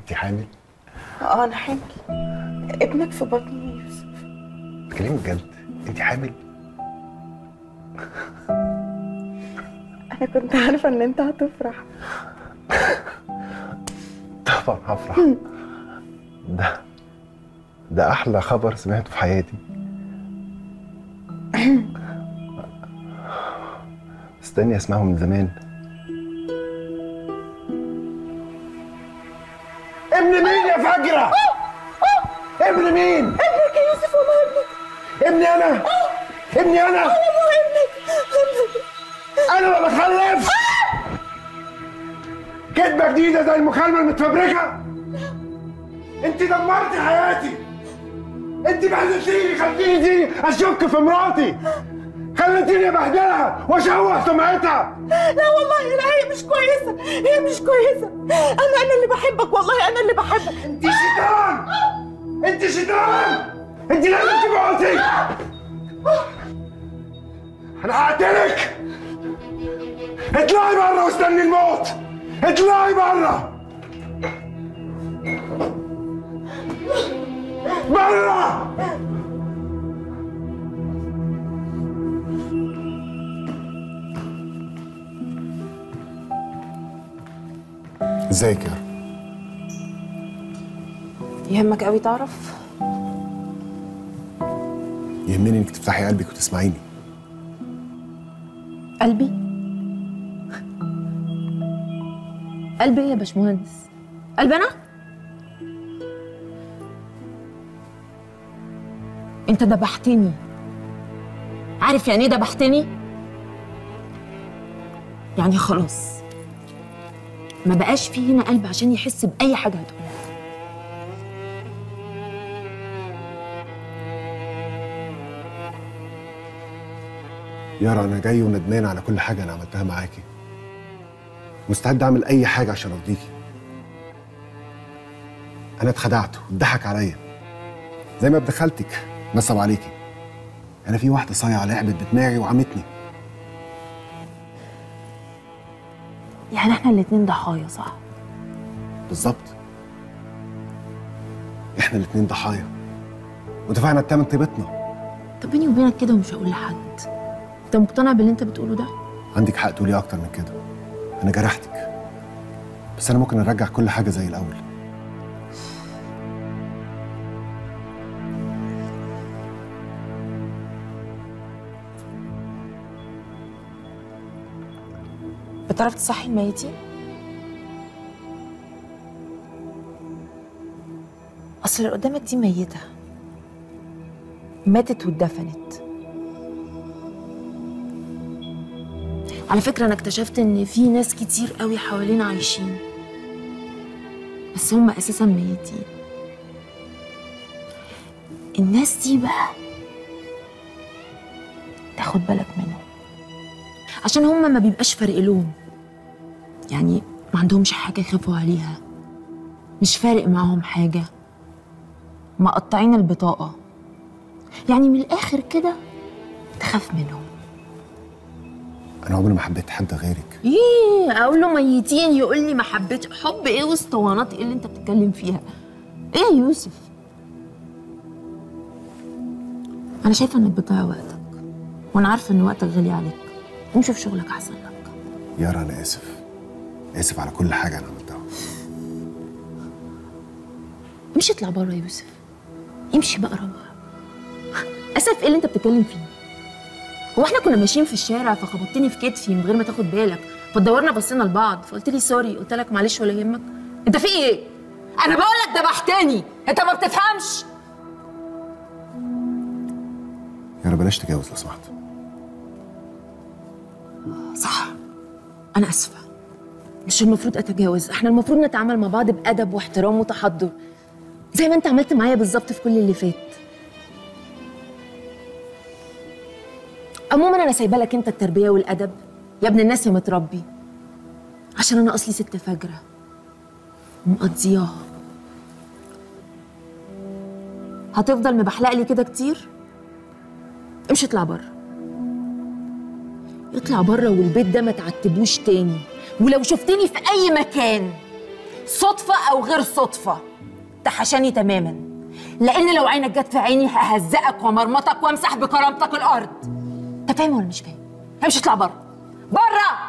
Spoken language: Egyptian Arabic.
انت حامل اه انا حامل ابنك في بطني يا يوسف بتكلمي بجد انت حامل انا كنت عارفه ان انت هتفرح طبعا هفرح ده ده احلى خبر سمعته في حياتي استني اسمعه من زمان ابن مين يا فجرة؟ ابن مين؟ ابنك يا يوسف والله ابنك ابني انا ابني انا والله ابنك انا ما بخلفش كدبه جديده زي المكالمه المتفبركه انت دمرتي حياتي انت بهدلتيني خلتيني اشك في مراتي خلتيني ابهدلها واشوه سمعتها لا والله لا هي مش كويسه هي مش كويسه انا انا اللي بحبك والله انا اللي بحبك انت شيطان انت شيطان انت لازم تموتي انا هقتلك اطلعي بره واستني الموت اطلعي بره بره ازيك يا يهمك قوي تعرف يهمني انك تفتحي قلبك وتسمعيني قلبي قلبي ايه يا باشمهندس قلب انا انت دبحتني عارف يعني ايه دبحتني يعني خلاص ما بقاش في هنا قلب عشان يحس باي حاجه هتقولها يارا انا جاي وندمان على كل حاجه انا عملتها معاكي مستعد اعمل اي حاجه عشان ارضيكي انا اتخدعت واتضحك عليا زي ما ابن خالتك نصب عليكي انا في واحده صايعه لعبت بدماغي وعمتني يعني احنا الاتنين ضحايا صح بالظبط احنا الاتنين ضحايا ودفعنا التمن طيبتنا طب بيني وبينك كده ومش هقول لحد انت مقتنع باللي انت بتقوله ده عندك حق تقولي اكتر من كده انا جرحتك بس انا ممكن ارجع كل حاجه زي الاول بتعرف تصحي الميتين اصل اللي قدامك دي ميته ماتت واتدفنت على فكره انا اكتشفت ان في ناس كتير قوي حوالينا عايشين بس هم اساسا ميتين الناس دي بقى تاخد بالك منهم عشان هم ما بيبقاش فارق لهم يعني ما عندهمش حاجة يخافوا عليها مش فارق معاهم حاجة مقطعين البطاقة يعني من الآخر كده تخاف منهم انا عمري ما حبيت حد غيرك ايه اقول له ميتين يقول لي ما حبيتش حب ايه واسطوانات ايه اللي انت بتتكلم فيها ايه يا يوسف انا شايفه انك بتضيع وقتك وانا عارفه ان وقتك غالي عليك قوم شوف شغلك احسن لك يارا انا اسف اسف على كل حاجه انا عملتها امشي اطلع بره يا يوسف امشي بقى روح اسف ايه اللي انت بتتكلم فيه هو احنا كنا ماشيين في الشارع فخبطتني في كتفي من غير ما تاخد بالك فدورنا بصينا لبعض فقلت لي سوري قلت لك معلش ولا يهمك انت في ايه انا بقول لك دبحتني انت ما بتفهمش يارا بلاش تجاوز لو سمحت صح انا اسفه مش المفروض اتجاوز احنا المفروض نتعامل مع بعض بادب واحترام وتحضر زي ما انت عملت معايا بالظبط في كل اللي فات عموما انا سايبه لك انت التربيه والادب يا ابن الناس يا متربي عشان انا اصلي ست فجره ومقضياها هتفضل مبحلق لي كده كتير امشي اطلع بره اطلع بره والبيت ده ما تعتبوش تاني ولو شفتني في اي مكان صدفه او غير صدفه تحشاني تماما لان لو عينك جت في عيني ههزقك ومرمطك وامسح بكرامتك الارض انت فاهم ولا مش فاهم امشي اطلع بره بره